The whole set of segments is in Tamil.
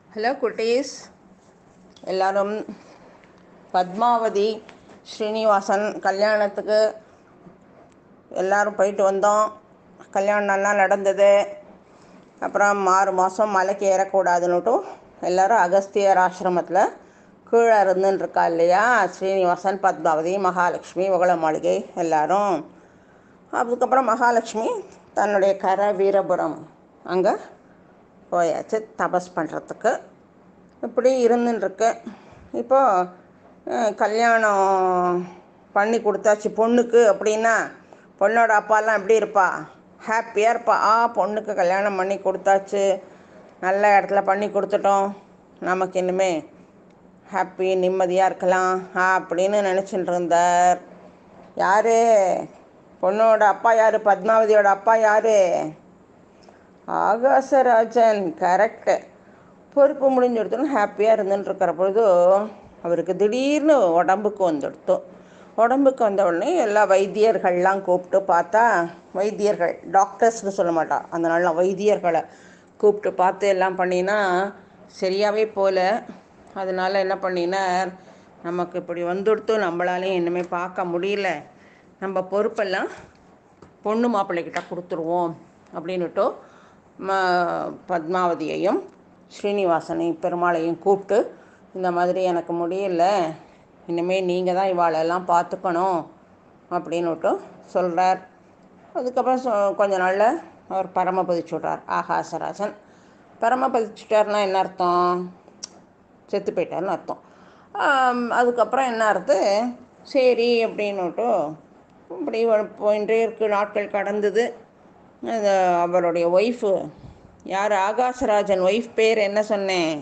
ஹலோ குட்டீஸ் எல்லாரும் பத்மாவதி ஸ்ரீனிவாசன் கல்யாணத்துக்கு எல்லாரும் போயிட்டு வந்தோம் கல்யாணம் நல்லா நடந்தது அப்புறம் ஆறு மாதம் மலைக்கு ஏறக்கூடாதுன்னுட்டும் எல்லாரும் அகஸ்தியர் ஆசிரமத்தில் கீழே இருந்துன்னு இருக்கா இல்லையா ஸ்ரீனிவாசன் பத்மாவதி மகாலட்சுமி உகள மாளிகை எல்லாரும் அதுக்கப்புறம் மகாலட்சுமி தன்னுடைய கர வீரபுரம் அங்கே போயாச்சு தபஸ் பண்ணுறதுக்கு இப்படி இருந்துருக்கு இப்போ அஹ், கல்யாணம் பண்ணி கொடுத்தாச்சு பொண்ணுக்கு அப்படின்னா பொண்ணோட அப்பாலாம் எப்படி இருப்பா ஹாப்பியாக இருப்பா ஆ பொண்ணுக்கு கல்யாணம் பண்ணி கொடுத்தாச்சு நல்ல இடத்துல பண்ணி கொடுத்துட்டோம் நமக்கு இனிமே ஹாப்பி நிம்மதியாக இருக்கலாம் ஆ அப்படின்னு நினச்சிட்டு இருந்தார் யார் பொண்ணோட அப்பா யார் பத்மாவதியோட அப்பா யார் ஆகாசராஜன் கரெக்டு பொறுப்பு முடிஞ்சிடுத்துன்னு ஹாப்பியாக இருந்துன்னு இருக்கிற பொழுது அவருக்கு திடீர்னு உடம்புக்கு வந்துடுத்து உடம்புக்கு வந்த உடனே எல்லா வைத்தியர்கள்லாம் கூப்பிட்டு பார்த்தா வைத்தியர்கள் டாக்டர்ஸ்னு சொல்ல மாட்டா அந்த நாளில் வைத்தியர்களை கூப்பிட்டு பார்த்து எல்லாம் பண்ணினா சரியாகவே போகல அதனால என்ன பண்ணினார் நமக்கு இப்படி வந்துடுத்து நம்மளாலையும் இனிமே பார்க்க முடியல நம்ம பொறுப்பெல்லாம் பொண்ணு மாப்பிள்ளைக்கிட்ட கொடுத்துருவோம் அப்படின்னுட்டு ம பத்மாவதியையும் ஸ்ரீனிவாசனையும் பெருமாளையும் கூப்பிட்டு இந்த மாதிரி எனக்கு முடியல இனிமேல் நீங்கள் தான் இவாளெல்லாம் பார்த்துக்கணும் அப்படின்னுட்டு சொல்கிறார் அதுக்கப்புறம் சொ கொஞ்ச நாளில் அவர் பரமபதிச்சு விட்றார் ஆகாசராசன் பரமபதிச்சுட்டார்னா என்ன அர்த்தம் செத்து போயிட்டார்னு அர்த்தம் ஆம், அதுக்கப்புறம் என்ன அர்த்தம் சரி அப்படின்னுட்டு இப்படி வ- போயிட்டே இருக்கு நாட்கள் கடந்தது அது அவருடைய ஒய்ஃபு யார் ஆகாசராஜன் ஒய்ஃப் பேர் என்ன சொன்னேன்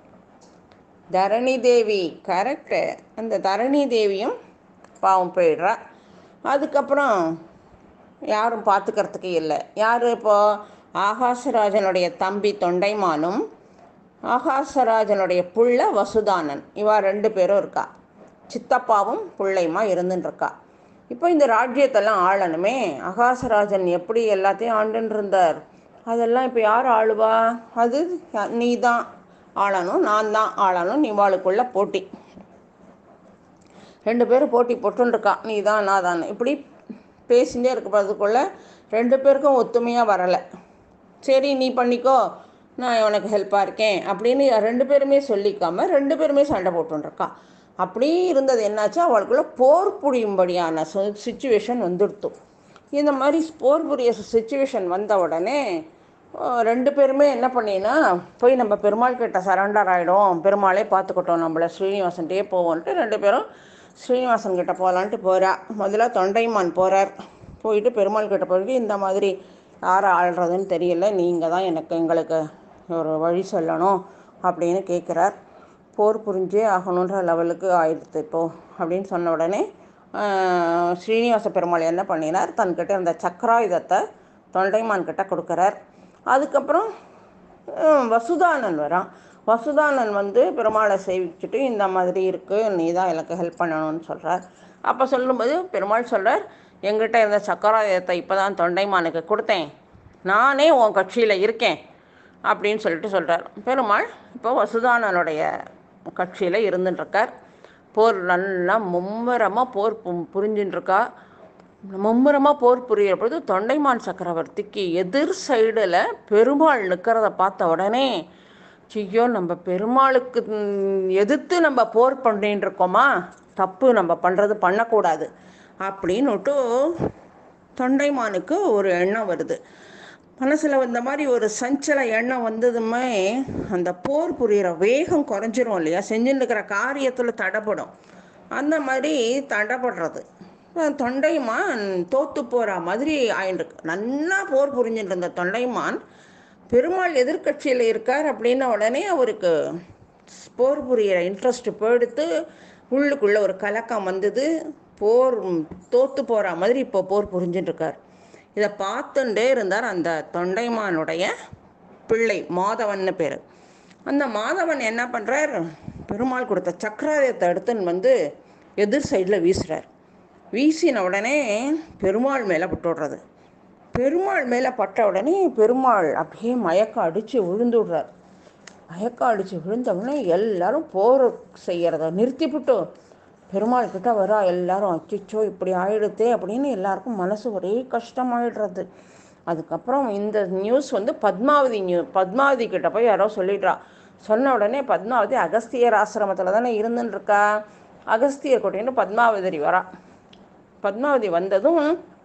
தரணி தேவி கரெக்டு அந்த தரணி தேவியும் பாவம் போயிடுறா அதுக்கப்புறம் யாரும் பார்த்துக்கிறதுக்கு இல்லை யார் இப்போ ஆகாசராஜனுடைய தம்பி தொண்டைமானும் ஆகாசராஜனுடைய புள்ள வசுதானன் இவா ரெண்டு பேரும் இருக்கா சித்தப்பாவும் பிள்ளையுமா இருந்துன்னு இருக்கா இப்போ இந்த ராஜ்யத்தெல்லாம் ஆளணுமே ஆகாசராஜன் எப்படி எல்லாத்தையும் ஆண்டுன்னு இருந்தார் அதெல்லாம் இப்போ யார் ஆளுவா அது நீ தான் ஆளணும் நான் தான் ஆளணும் நீ வாளுக்குள்ள போட்டி ரெண்டு பேரும் போட்டி போட்டுருக்கா நீ தான் நான் தான் இப்படி பேசிகிட்டே இருக்கிறதுக்குள்ள ரெண்டு பேருக்கும் ஒத்துமையாக வரலை சரி நீ பண்ணிக்கோ நான் உனக்கு ஹெல்ப்பாக இருக்கேன் அப்படின்னு ரெண்டு பேருமே சொல்லிக்காம ரெண்டு பேருமே சண்டை போட்டுருக்கா அப்படி இருந்தது என்னாச்சு அவளுக்குள்ள போர் புரியும்படியான சுச்சுவேஷன் வந்துடுத்து இந்த மாதிரி போர் புரிய சுச்சுவேஷன் வந்த உடனே அஹ், ரெண்டு பேருமே என்ன பண்ணினா போய் நம்ம பெருமாள் கிட்ட சரண்டர் ஆகிடும் பெருமாளே பார்த்துக்கிட்டோம் நம்மளை ஸ்ரீனிவாசன்ட்டே போவோன்ட்டு ரெண்டு பேரும் ஸ்ரீனிவாசன் கிட்ட போகலான்ட்டு போகிறா முதல்ல தொண்டைமான் போகிறார் போயிட்டு பெருமாள் கிட்ட போயிட்டு இந்த மாதிரி யாரை ஆள்றதுன்னு தெரியல நீங்கள் தான் எனக்கு எங்களுக்கு ஒரு வழி சொல்லணும் அப்படின்னு கேட்குறார் போர் புரிஞ்சே ஆகணுன்ற லெவலுக்கு ஆயிடுத்து இப்போ அப்படின்னு சொன்ன உடனே ஆஹ், ஸ்ரீனிவாச பெருமாள் என்ன பண்ணினார் தன்கிட்ட இருந்த சக்கராயுதத்தை தொண்டைமான் கிட்ட கொடுக்குறார் அதுக்கப்புறம் ஹம், வசுதானன் வரான் வசுதானன் வந்து பெருமாளை சேவிச்சுட்டு இந்த மாதிரி இருக்குது நீ தான் எனக்கு ஹெல்ப் பண்ணணும்னு சொல்கிறார் அப்போ சொல்லும்போது பெருமாள் சொல்கிறார் எங்கிட்ட இருந்த சக்கராயுதத்தை இப்போ தான் தொண்டைமானுக்கு கொடுத்தேன் நானே உன் கட்சியில் இருக்கேன் அப்படின்னு சொல்லிட்டு சொல்கிறார் பெருமாள் இப்போ வசுதானனுடைய கட்சியில் இருந்துட்டுருக்கார் போர் நல்லா மும்முரமாக போர் பு- புரிஞ்சுட்டு இருக்கா மும்முரமாக போர் புரியிற பொழுது தொண்டைமான் சக்கரவர்த்திக்கு எதிர் சைடில் பெருமாள் நிற்கிறத பார்த்த உடனே ஐயோ நம்ம பெருமாளுக்கு ம், எதிர்த்து நம்ம போர் பண்ணிட்டு இருக்கோமா தப்பு நம்ம பண்ணுறது பண்ணக்கூடாது அப்படின்னுட்டு தொண்டைமானுக்கு ஒரு எண்ணம் வருது மனசில் இந்த மாதிரி ஒரு சஞ்சல எண்ணம் வந்ததுமே அந்த போர் புரியிற வேகம் குறைஞ்சிரும் இல்லையா செஞ்சுட்டு இருக்கிற காரியத்தில் தடைப்படும் அந்த மாதிரி தடைப்படுறது அஹ் தொண்டைமான் தோத்து போகிற மாதிரி ஆயிட்டுருக்கு நல்லா போர் புரிஞ்சுட்டு இருந்த தொண்டைமான் பெருமாள் எதிர்க்கட்சியில் இருக்கார் அப்படின்ன உடனே அவருக்கு போர் புரியிற இன்ட்ரெஸ்ட் போயிடுத்து உள்ளுக்குள்ளே ஒரு கலக்கம் வந்தது போர் தோத்து போகிற மாதிரி இப்போ போர் புரிஞ்சுட்டு இருக்கார் இதை பார்த்துட்டே இருந்தார் அந்த தொண்டைமானுடைய பிள்ளை மாதவன்னு பேர் அந்த மாதவன் என்ன பண்ணுறார் பெருமாள் கொடுத்த சக்கராயத்தை எடுத்துன்னு வந்து எதிர் சைடில் வீசுறார் வீசின உடனே பெருமாள் மேலே விட்டுடுறது பெருமாள் மேலே பட்ட உடனே பெருமாள் அப்படியே மயக்கம் அடித்து விழுந்து விடுறார் மயக்கம் அடித்து விழுந்தவுடனே எல்லாரும் போர் செய்கிறத நிறுத்திவிட்டு பெருமாள் கிட்ட வரா எல்லாரும் அச்சிச்சோ இப்படி ஆயிடுத்தே அப்படின்னு எல்லாருக்கும் மனசு ஒரே கஷ்டமாயிடுறது அதுக்கப்புறம் இந்த நியூஸ் வந்து பத்மாவதி நியூ பத்மாவதி கிட்ட போய் யாரோ சொல்லிடுறா சொன்ன உடனே பத்மாவதி அகஸ்தியர் ஆசிரமத்தில் தானே இருந்துன்னு இருக்கா அகஸ்தியர் கூட்டின்னு பத்மாவதி வரா பத்மாவதி வந்ததும்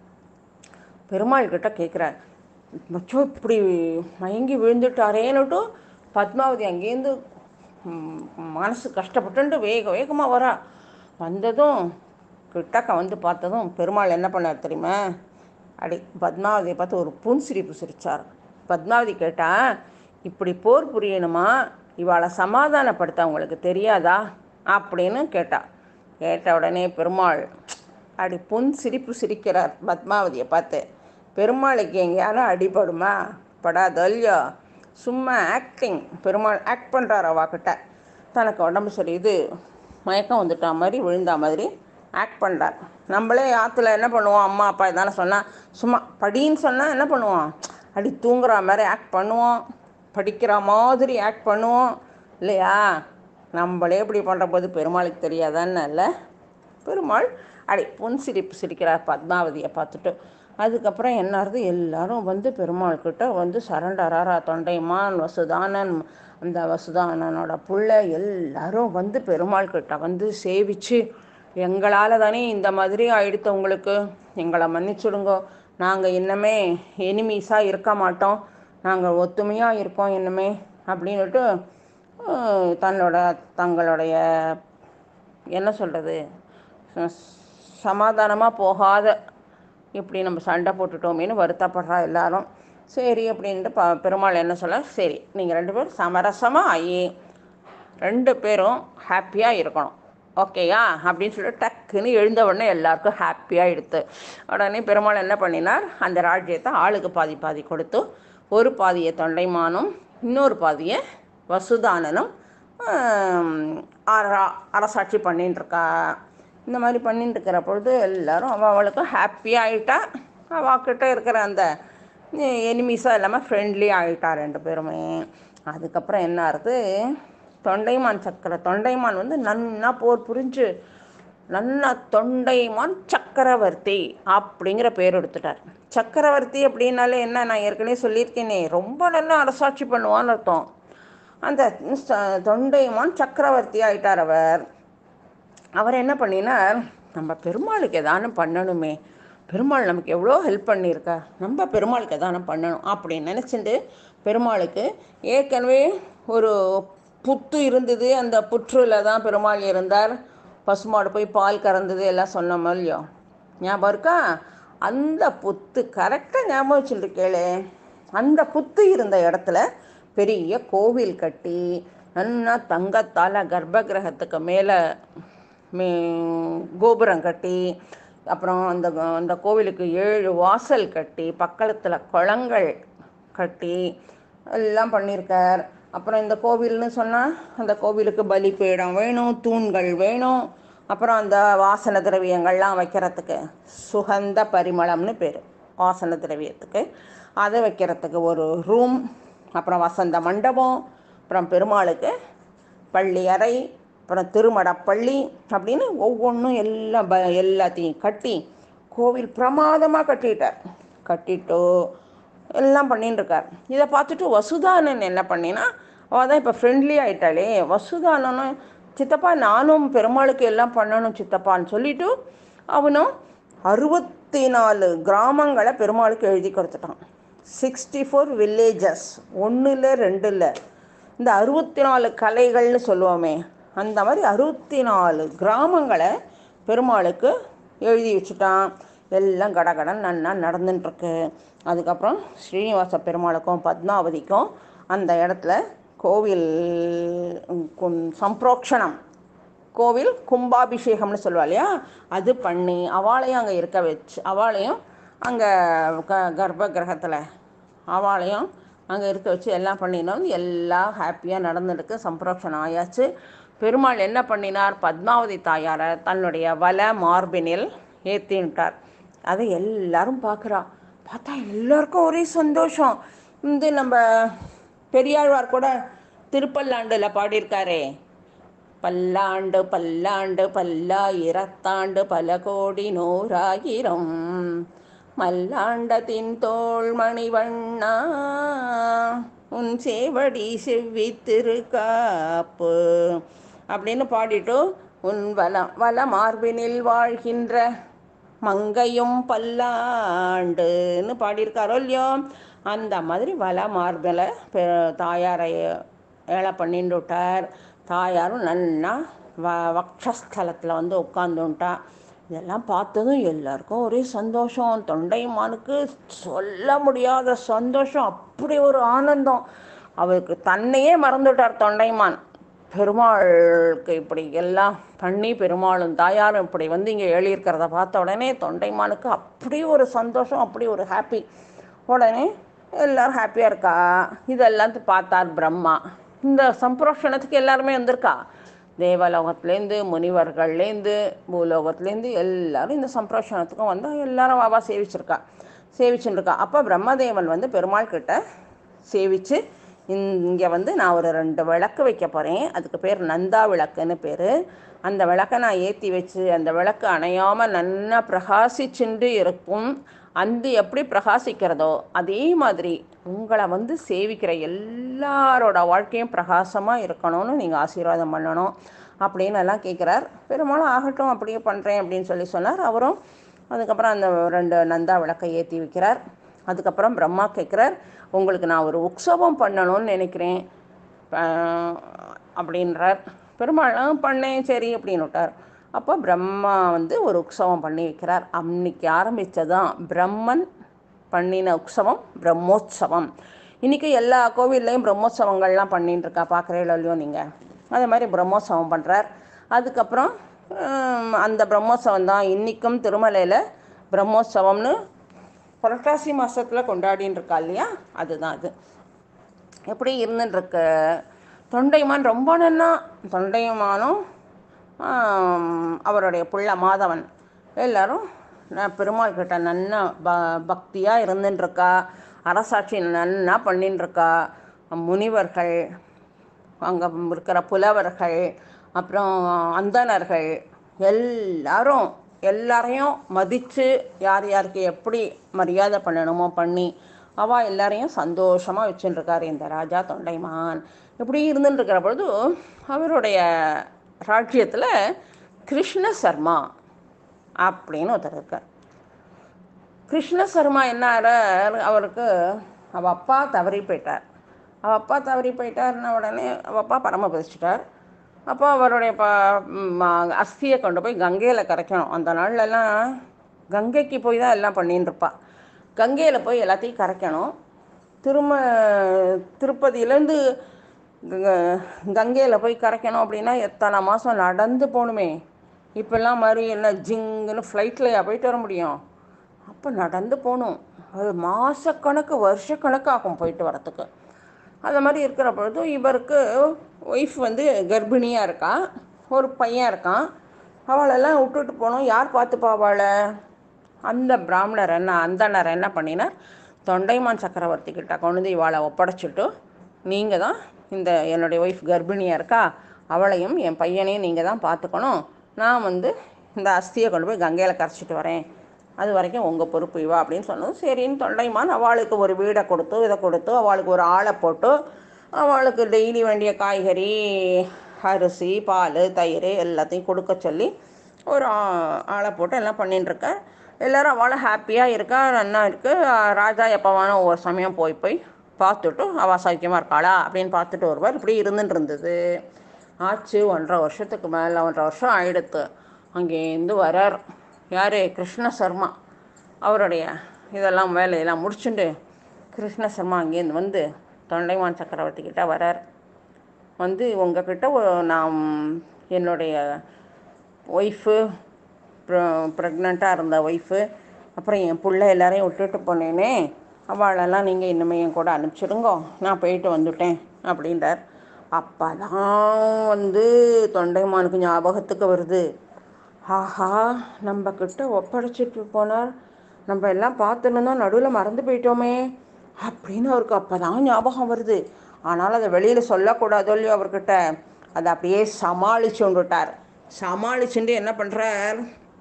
பெருமாள் கிட்ட கேட்குறார் மச்சோ இப்படி மயங்கி விழுந்துட்டாரேன்னுட்டு பத்மாவதி அங்கேருந்து ம், மனசு கஷ்டப்பட்டுட்டு வேக வேகமாக வரா வந்ததும் கிட்டக்க வந்து பார்த்ததும் பெருமாள் என்ன பண்ணார் தெரியுமா அடி பத்மாவதியை பார்த்து ஒரு புன்சிரிப்பு சிரிச்சார் பத்மாவதி கேட்டா இப்படி போர் புரியணுமா இவாளை சமாதானப்படுத்த உங்களுக்கு தெரியாதா அப்படின்னு கேட்டா கேட்ட உடனே பெருமாள் அடி புன் சிரிப்பு சிரிக்கிறார் பத்மாவதியை பார்த்து பெருமாளுக்கு எங்கேயாரும் அடிபடுமா படாதோ இல்லையோ சும்மா ஆக்டிங் பெருமாள் ஆக்ட் பண்ணுறார் அவாக்கிட்ட தனக்கு உடம்பு சரி இது மயக்கம் வந்துட்டா மாதிரி விழுந்தா மாதிரி ஆக்ட் பண்ணுறார் நம்மளே ஆற்றுல என்ன பண்ணுவோம் அம்மா அப்பா இதானே சொன்னால் சும்மா படின்னு சொன்னால் என்ன பண்ணுவோம் அடி தூங்குற மாதிரி ஆக்ட் பண்ணுவோம் படிக்கிற மாதிரி ஆக்ட் பண்ணுவோம் இல்லையா நம்மளே இப்படி பண்ணுற போது பெருமாளுக்கு தெரியாதான்னு இல்லை பெருமாள் அடி புன் சிரிப்பு சிரிக்கிறார் பத்மாவதியை பார்த்துட்டு அதுக்கப்புறம் என்னாருது எல்லாரும் வந்து பெருமாள் கிட்ட வந்து சரண்டராரா தொண்டைமான் வசுதானன் அந்த வசுதானனோட புள்ள எல்லாரும் வந்து பெருமாள் கிட்ட வந்து சேவிச்சு எங்களால் தானே இந்த மாதிரி ஆயிடுத்து உங்களுக்கு எங்களை மன்னிச்சுடுங்க நாங்கள் இன்னமே எனிமீஸாக இருக்க மாட்டோம் நாங்கள் ஒத்துமையாக இருக்கோம் இன்னமே அப்படின்னுட்டு அஹ், தன்னோட தங்களுடைய என்ன சொல்கிறது சமாதானமாக போகாத இப்படி நம்ம சண்டை போட்டுட்டோமேனு வருத்தப்படுறா எல்லாரும் சரி அப்படின்ட்டு ப பெருமாள் என்ன சொல்ல சரி நீங்கள் ரெண்டு பேரும் சமரசமாக ஆகி ரெண்டு பேரும் ஹாப்பியாக இருக்கணும் ஓகேயா அப்படின்னு சொல்லிட்டு டக்குன்னு எழுந்த உடனே எல்லாருக்கும் ஹாப்பியாக எடுத்து உடனே பெருமாள் என்ன பண்ணினார் அந்த ராஜ்யத்தை ஆளுக்கு பாதி பாதி கொடுத்து ஒரு பாதியை தொண்டைமானும் இன்னொரு பாதியை வசுதானனும் ஆம், அர- அரசாட்சி பண்ணின்னு இருக்கா இந்த மாதிரி பண்ணிட்டு இருக்கிற பொழுது எல்லாரும் அவ அவளுக்கு ஹாப்பியாக ஆகிட்டா அவகிட்ட இருக்கிற அந்த எனிமீஸாக இல்லாமல் ஃப்ரெண்ட்லி ஆகிட்டா ரெண்டு பேருமே அதுக்கப்புறம் என்ன ஆகுது தொண்டைமான் சக்கரை தொண்டைமான் வந்து நன்னா போர் புரிஞ்சு நன்னா தொண்டைமான் சக்கரவர்த்தி அப்படிங்கிற பேர் எடுத்துட்டார் சக்கரவர்த்தி அப்படின்னாலே என்ன நான் ஏற்கனவே சொல்லியிருக்கேனே ரொம்ப நல்லா அரசாட்சி பண்ணுவான்னு அர்த்தம் அந்த ச- தொண்டைமான் சக்கரவர்த்தி ஆயிட்டார் அவர் அவர் என்ன பண்ணினார் நம்ம பெருமாளுக்கு எதானும் பண்ணணுமே பெருமாள் நமக்கு எவ்வளோ ஹெல்ப் பண்ணியிருக்கா நம்ம பெருமாளுக்கு எதானும் பண்ணணும் அப்படின்னு நினச்சிட்டு பெருமாளுக்கு ஏற்கனவே ஒரு புத்து இருந்தது அந்த புற்றுல தான் பெருமாள் இருந்தார் பசுமாடு போய் பால் கறந்தது எல்லாம் சொன்னோமோ இல்லையோ ஞாபகம் இருக்கா அந்த புத்து கரெக்டாக ஞாபகம் வச்சுட்டு கேளு அந்த புத்து இருந்த இடத்துல பெரிய கோவில் கட்டி நல்லா தங்கத்தால் கர்ப்ப கிரகத்துக்கு மேலே மே கோபுரம் கட்டி அப்புறம் அந்த அந்த கோவிலுக்கு ஏழு வாசல் கட்டி பக்கத்தில் குளங்கள் கட்டி எல்லாம் பண்ணியிருக்கார் அப்புறம் இந்த கோவில்னு சொன்னால் அந்த கோவிலுக்கு பலிபீடம் வேணும் தூண்கள் வேணும் அப்புறம் அந்த வாசன திரவியங்கள்லாம் வைக்கிறதுக்கு சுகந்த பரிமளம்னு பேர் வாசன திரவியத்துக்கு அதை வைக்கிறதுக்கு ஒரு ரூம் அப்புறம் வசந்த மண்டபம் அப்புறம் பெருமாளுக்கு பள்ளி அறை அப்புறம் திருமடப்பள்ளி அப்படின்னு ஒவ்வொன்றும் எல்லாம் ப எல்லாத்தையும் கட்டி கோவில் பிரமாதமாக கட்டிட்டார் கட்டிட்டு எல்லாம் பண்ணின்னு இருக்கார் இதை பார்த்துட்டு வசுதானன் என்ன பண்ணினா அவள் தான் இப்போ ஃப்ரெண்ட்லி ஆயிட்டாளே வசுதானனும் சித்தப்பா நானும் பெருமாளுக்கு எல்லாம் பண்ணணும் சித்தப்பான்னு சொல்லிட்டு அவனும் அறுபத்தி நாலு கிராமங்களை பெருமாளுக்கு எழுதி கொடுத்துட்டான் சிக்ஸ்டி ஃபோர் வில்லேஜஸ் ஒன்றில் ரெண்டில் இந்த அறுபத்தி நாலு கலைகள்னு சொல்லுவோமே அந்த மாதிரி அறுபத்தி நாலு கிராமங்களை பெருமாளுக்கு எழுதி வச்சுட்டான் எல்லாம் கடகடன் நன்னா நடந்துட்டுருக்கு அதுக்கப்புறம் ஸ்ரீனிவாச பெருமாளுக்கும் பத்மாவதிக்கும் அந்த இடத்துல கோவில் கும்- சம்பிரோக்ஷணம் கோவில் கும்பாபிஷேகம்னு சொல்லுவா இல்லையா அது பண்ணி அவளையும் அங்கே இருக்க வச்சு அவளையும் அங்கே க கர்ப்ப கிரகத்தில் அவளையும் அங்கே இருக்க வச்சு எல்லாம் பண்ணினோம் எல்லாம் ஹாப்பியாக நடந்துருக்கு சம்பிரோக்ஷணம் ஆயாச்சு பெருமாள் என்ன பண்ணினார் பத்மாவதி தாயாரை தன்னுடைய வல மார்பினில் ஏற்றின்ட்டார் அதை எல்லாரும் பார்க்குறா பார்த்தா எல்லாருக்கும் ஒரே சந்தோஷம் வந்து நம்ம பெரியாழ்வார் கூட திருப்பல்லாண்டில் பாடியிருக்காரே பல்லாண்டு பல்லாண்டு பல்லாயிரத்தாண்டு பல கோடி நூறாயிரம் மல்லாண்டத்தின் தோள் மணிவண்ணா உன் சேவடி செவ்வி திருக்காப்பு அப்படின்னு பாடிட்டு உன் வல வல மார்பினில் வாழ்கின்ற மங்கையும் பல்லாண்டுன்னு பாடியிருக்காரோ இல்லையோ அந்த மாதிரி வல மார்பில் தாயாரை ஏழை பண்ணிட்டு விட்டார் தாயாரும் நன்னா வ வக்ஷஸ்தலத்தில் வந்து உட்காந்துட்டா இதெல்லாம் பார்த்ததும் எல்லாருக்கும் ஒரே சந்தோஷம் தொண்டைமானுக்கு சொல்ல முடியாத சந்தோஷம் அப்படி ஒரு ஆனந்தம் அவருக்கு தன்னையே மறந்துவிட்டார் தொண்டைமான் பெருமாளுக்கு இப்படி எல்லாம் பண்ணி பெருமாளும் தாயாரும் இப்படி வந்து இங்கே எழுதியிருக்கிறத பார்த்த உடனே தொண்டைமானுக்கு அப்படி ஒரு சந்தோஷம் அப்படி ஒரு ஹாப்பி உடனே எல்லோரும் ஹாப்பியாக இருக்கா இதெல்லாம் பார்த்தார் பிரம்மா இந்த சம்பிரோஷணத்துக்கு எல்லாருமே வந்திருக்கா தேவலோகத்துலேருந்து முனிவர்கள்லேருந்து பூலோகத்துலேருந்து எல்லாரும் இந்த சம்பிரோஷணத்துக்கும் வந்து எல்லாரும் வாவா சேவிச்சிருக்கா சேவிச்சுருக்கா அப்போ பிரம்மதேவன் வந்து பெருமாள் கிட்ட சேவிச்சு இங்கே வந்து நான் ஒரு ரெண்டு விளக்கு வைக்க போகிறேன் அதுக்கு பேர் நந்தா விளக்குன்னு பேர் அந்த விளக்கை நான் ஏற்றி வச்சு அந்த விளக்கு அணையாமல் நல்லா பிரகாசிச்சுண்டு இருக்கும் அந்த எப்படி பிரகாசிக்கிறதோ அதே மாதிரி உங்களை வந்து சேவிக்கிற எல்லாரோட வாழ்க்கையும் பிரகாசமாக இருக்கணும்னு நீங்கள் ஆசீர்வாதம் பண்ணணும் அப்படின்னு எல்லாம் கேட்குறார் பெரும்பாலும் ஆகட்டும் அப்படியே பண்ணுறேன் அப்படின்னு சொல்லி சொன்னார் அவரும் அதுக்கப்புறம் அந்த ரெண்டு நந்தா விளக்கை ஏற்றி வைக்கிறார் அதுக்கப்புறம் பிரம்மா கேட்குறார் உங்களுக்கு நான் ஒரு உற்சவம் பண்ணணும்னு நினைக்கிறேன் அப்படின்றார் பெருமாள் பண்ணேன் சரி அப்படின்னு விட்டார் அப்போ பிரம்மா வந்து ஒரு உற்சவம் பண்ணி வைக்கிறார் அன்னைக்கு ஆரம்பித்ததான் பிரம்மன் பண்ணின உற்சவம் பிரம்மோற்சவம் இன்றைக்கி எல்லா கோவில்லையும் பிரம்மோற்சவங்கள்லாம் பண்ணிட்டு இருக்கா பார்க்குறீங்களோ இல்லையோ நீங்கள் அதே மாதிரி பிரம்மோற்சவம் பண்ணுறார் அதுக்கப்புறம் அந்த பிரம்மோற்சவம் தான் இன்றைக்கும் திருமலையில் பிரம்மோற்சவம்னு புரட்டாசி மாதத்தில் கொண்டாடின்னு இருக்கா இல்லையா அதுதான் அது எப்படி இருந்துட்டுருக்கு தொண்டைமான் ரொம்ப நன்னா தொண்டைமானும் அவருடைய புள்ள மாதவன் எல்லாரும் நான் பெருமாள் கிட்ட நன்னா ப பக்தியாக இருந்துட்டுருக்கா அரசாட்சி நன்னா பண்ணிட்டுருக்கா முனிவர்கள் அங்கே இருக்கிற புலவர்கள் அப்புறம் அந்தணர்கள் எல்லாரும் எல்லாரையும் மதித்து யார் யாருக்கு எப்படி மரியாதை பண்ணணுமோ பண்ணி அவள் எல்லாரையும் சந்தோஷமாக வச்சுட்டுருக்கார் இந்த ராஜா தொண்டைமான் இப்படி இருந்துட்டுருக்கிற பொழுது அவருடைய ராஜ்யத்தில் கிருஷ்ண சர்மா அப்படின்னு ஒருத்தர் இருக்கார் கிருஷ்ண சர்மா என்ன அவருக்கு அவள் அப்பா தவறி போயிட்டார் அவள் அப்பா தவறி போயிட்டார்ன உடனே அவள் அப்பா பரமபதிச்சிட்டார் அப்போ அவருடைய ப அஸ்தியை கொண்டு போய் கங்கையில் கரைக்கணும் அந்த நாள்லலாம் கங்கைக்கு போய் தான் எல்லாம் பண்ணின்னு இருப்பா கங்கையில் போய் எல்லாத்தையும் கரைக்கணும் திரும்ப திருப்பதியிலேருந்து கங்கையில் போய் கரைக்கணும் அப்படின்னா எத்தனை மாதம் நடந்து போகணுமே இப்போல்லாம் மாதிரி என்ன ஜிங்குன்னு ஃப்ளைட்லையா போயிட்டு வர முடியும் அப்போ நடந்து போகணும் அது மாதக்கணக்கு வருஷக்கணக்கு ஆகும் போயிட்டு வரத்துக்கு அந்த மாதிரி இருக்கிற பொழுது இவருக்கு ஒய்ஃப் வந்து கர்ப்பிணியாக இருக்கா ஒரு பையன் இருக்கான் அவளெல்லாம் விட்டுட்டு போனோம் யார் பார்த்துப்பா அவளை அந்த பிராமணர் என்ன அந்தனர் என்ன பண்ணினார் தொண்டைமான் சக்கரவர்த்தி கிட்ட கொண்டு வந்து இவாளை ஒப்படைச்சிட்டு நீங்கள் தான் இந்த என்னுடைய ஒய்ஃப் கர்ப்பிணியாக இருக்கா அவளையும் என் பையனையும் நீங்கள் தான் பார்த்துக்கணும் நான் வந்து இந்த அஸ்தியை கொண்டு போய் கங்கையில் கரைச்சிட்டு வரேன் அது வரைக்கும் உங்கள் பொறுப்பு இவா அப்படின்னு சொன்னது சரின்னு தொண்டைமான் அவளுக்கு ஒரு வீடை கொடுத்து இதை கொடுத்து அவளுக்கு ஒரு ஆளை போட்டு அவளுக்கு டெய்லி வேண்டிய காய்கறி அரிசி பால் தயிர் எல்லாத்தையும் கொடுக்க சொல்லி ஒரு ஆளை போட்டு எல்லாம் பண்ணிட்டுருக்க எல்லோரும் அவளை ஹாப்பியாக இருக்கா நன்னா இருக்குது ராஜா எப்போவான ஒவ்வொரு சமயம் போய் போய் பார்த்துட்டு அவள் சௌக்கியமாக இருக்காளா அப்படின்னு பார்த்துட்டு வருவார் இப்படி இருந்துட்டு இருந்தது ஆச்சு ஒன்றரை வருஷத்துக்கு மேலே ஒன்றரை வருஷம் ஆயிடுத்து அங்கேருந்து வரார் யார் கிருஷ்ண சர்மா அவருடைய இதெல்லாம் வேலையெல்லாம் முடிச்சுட்டு கிருஷ்ண சர்மா அங்கேருந்து வந்து தொண்டைமான் சக்கரவர்த்தி கிட்ட வரார் வந்து உங்ககிட்ட நான் என்னுடைய ஒய்ஃபு ப்ரெக்னெண்ட்டாக இருந்த ஒய்ஃபு அப்புறம் என் பிள்ளை எல்லாரையும் விட்டுட்டு போனேனே அவளெல்லாம் நீங்கள் இன்னுமே என் கூட அனுப்பிச்சிடுங்கோ நான் போயிட்டு வந்துட்டேன் அப்படின்றார் அப்போ தான் வந்து தொண்டைமானுக்கு ஞாபகத்துக்கு வருது ஆஹா நம்ம கிட்ட ஒப்படைச்சிட்டு போனார் நம்ம எல்லாம் பார்த்துன்னு நடுவில் மறந்து போயிட்டோமே அப்படின்னு அவருக்கு அப்போ தான் ஞாபகம் வருது ஆனால் அதை வெளியில் சொல்லக்கூடாதோ இல்லையோ அவர்கிட்ட அதை அப்படியே சமாளிச்சு விட்டார் சமாளிச்சுட்டு என்ன பண்ணுறார்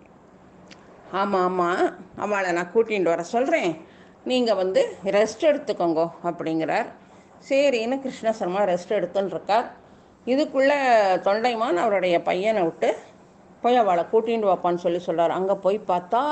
ஆமாம் ஆமாம் அவளை நான் கூட்டிகிட்டு வர சொல்கிறேன் நீங்கள் வந்து ரெஸ்ட் எடுத்துக்கோங்க அப்படிங்கிறார் சரின்னு கிருஷ்ண சர்மா ரெஸ்ட் எடுத்துன்னு இருக்கார் இதுக்குள்ளே தொண்டைமான் அவருடைய பையனை விட்டு போய் அவளை கூட்டிகிட்டு வாப்பான்னு சொல்லி சொல்கிறார் அங்கே போய் பார்த்தா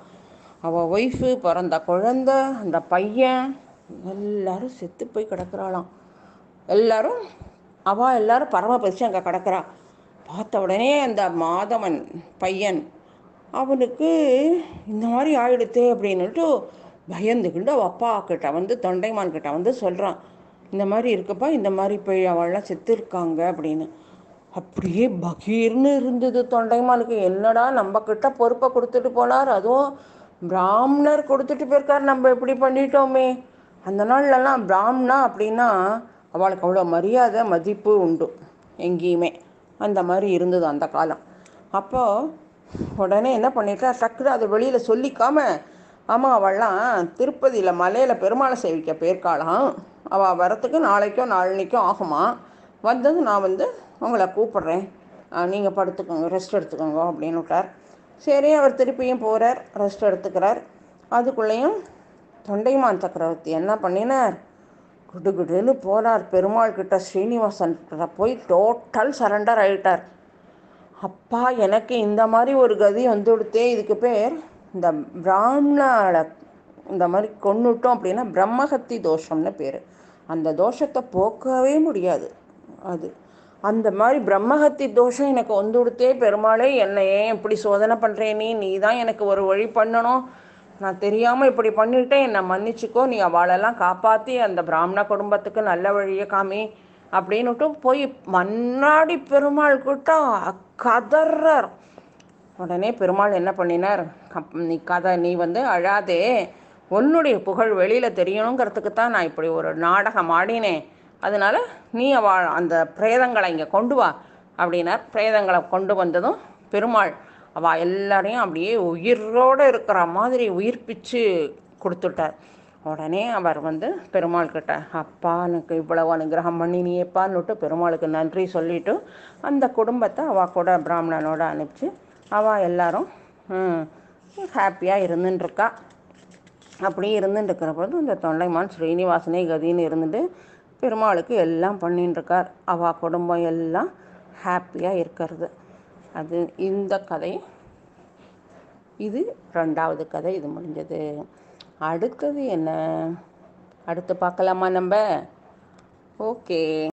அவள் ஒய்ஃபு பிறந்த குழந்த அந்த பையன் எல்லாரும் செத்து போய் கிடக்குறாளாம் எல்லாரும் அவள் எல்லாரும் பரமபரிச்சு அங்கே கிடக்குறா பார்த்த உடனே அந்த மாதவன் பையன் அவனுக்கு இந்த மாதிரி ஆயிடுத்தே அப்படின்னுட்டு பயந்துக்கிட்டு அவள் அப்பா கிட்ட வந்து தொண்டைமான் கிட்ட வந்து சொல்கிறான் இந்த மாதிரி இருக்குப்பா இந்த மாதிரி போய் அவள்லாம் செத்து இருக்காங்க அப்படின்னு அப்படியே பகீர்னு இருந்தது தொண்டைமானுக்கு என்னடா நம்ம கிட்ட பொறுப்பை கொடுத்துட்டு போனார் அதுவும் பிராமணர் கொடுத்துட்டு போயிருக்கார் நம்ம இப்படி பண்ணிட்டோமே அந்த நாள்லலாம் பிராமணா அப்படின்னா அவளுக்கு அவ்வளோ மரியாதை மதிப்பு உண்டு எங்கேயுமே அந்த மாதிரி இருந்தது அந்த காலம் அப்போது உடனே என்ன பண்ணிட்டா டக்குனு அதை வெளியில் சொல்லிக்காம ஆமாம் அவள்லாம் திருப்பதியில் மலையில் பெருமாளை சேவிக்க போயிருக்காளாம் அவள் வரத்துக்கு நாளைக்கோ நாளன்னைக்கோ ஆகுமா வந்தது நான் வந்து உங்களை கூப்பிட்றேன் நீங்கள் படுத்துக்கோங்க ரெஸ்ட் எடுத்துக்கோங்க அப்படின்னு விட்டார் சரி அவர் திருப்பியும் போகிறார் ரெஸ்ட் எடுத்துக்கிறார் அதுக்குள்ளேயும் தொண்டைமான் சக்கரவர்த்தி என்ன பண்ணினார் குடுகுடுன்னு போனார் பெருமாள் கிட்ட ஸ்ரீனிவாசன் கிட்ட போய் டோட்டல் சரண்டர் ஆயிட்டார் அப்பா எனக்கு இந்த மாதிரி ஒரு கதி வந்துடுத்தே இதுக்கு பேர் இந்த பிராமணால இந்த மாதிரி கொன்னுட்டோம் அப்படின்னா பிரம்மஹத்தி தோஷம்னு பேர் அந்த தோஷத்தை போக்கவே முடியாது அது அந்த மாதிரி பிரம்மஹத்தி தோஷம் எனக்கு வந்துடுத்தே பெருமாளே என்னை ஏன் இப்படி சோதனை பண்ணுறே நீ நீ தான் எனக்கு ஒரு வழி பண்ணணும் நான் தெரியாமல் இப்படி பண்ணிட்டேன் என்னை மன்னிச்சுக்கோ நீ அவளெல்லாம் காப்பாற்றி அந்த பிராமண குடும்பத்துக்கு நல்ல வழியை காமி அப்படின்னுட்டு போய் மன்னாடி பெருமாள் கிட்ட கதறார் உடனே பெருமாள் என்ன பண்ணினார் கப் நீ கதை நீ வந்து அழாதே உன்னுடைய புகழ் வெளியில் தெரியணுங்கிறதுக்கு தான் நான் இப்படி ஒரு நாடகம் ஆடினேன் அதனால நீ அவ அந்த பிரேதங்களை இங்கே கொண்டு வா அப்படின்னார் பிரேதங்களை கொண்டு வந்ததும் பெருமாள் அவள் எல்லாரையும் அப்படியே உயிரோடு இருக்கிற மாதிரி உயிர்ப்பிச்சு கொடுத்துட்டார் உடனே அவர் வந்து பெருமாள் கிட்ட அப்பா எனக்கு இவ்வளவு அனுகிரகம் பண்ணினியேப்பான்னுட்டு பெருமாளுக்கு நன்றி சொல்லிட்டு அந்த குடும்பத்தை அவள் கூட பிராமணனோட அனுப்பிச்சு அவள் எல்லாரும் ஹாப்பியாக இருந்துட்டுருக்கா அப்படி இருந்துட்டு இருக்கிற பொழுது இந்த தொண்டைமான் ஸ்ரீனிவாசனே கதின்னு இருந்துட்டு பெருமாளுக்கு எல்லாம் பண்ணின்னு இருக்கார் அவள் குடும்பம் எல்லாம் ஹாப்பியாக இருக்கிறது அது இந்த கதை இது ரெண்டாவது கதை இது முடிஞ்சது அடுத்தது என்ன அடுத்து பார்க்கலாமா நம்ம ஓகே